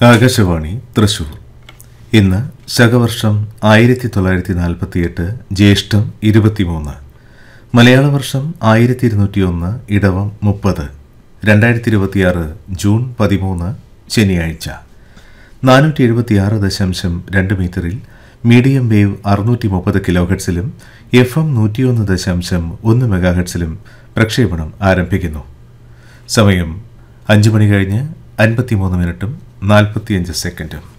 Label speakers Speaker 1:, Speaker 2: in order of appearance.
Speaker 1: ആകാശവാണി തൃശൂർ ഇന്ന് ശകവർഷം ആയിരത്തി തൊള്ളായിരത്തി നാൽപ്പത്തിയെട്ട് ജ്യേഷ്ഠം ഇരുപത്തിമൂന്ന് മലയാള വർഷം ആയിരത്തി ഇരുന്നൂറ്റി ഒന്ന് ഇടവം മുപ്പത് രണ്ടായിരത്തി ഇരുപത്തിയാറ് ജൂൺ പതിമൂന്ന് ശനിയാഴ്ച നാനൂറ്റി എഴുപത്തിയാറ് ദശാംശം രണ്ട് മീറ്ററിൽ മീഡിയം വേവ് അറുന്നൂറ്റി മുപ്പത് കിലോ ഹെഡ്സിലും എഫ് എം നൂറ്റിയൊന്ന് ദശാംശം ഒന്ന് മെഗാ ഹെഡ്സിലും പ്രക്ഷേപണം ആരംഭിക്കുന്നു സമയം അഞ്ച് മണി കഴിഞ്ഞ് അൻപത്തിമൂന്ന് മിനിറ്റും നാൽപ്പത്തിയഞ്ച് സെക്കൻഡും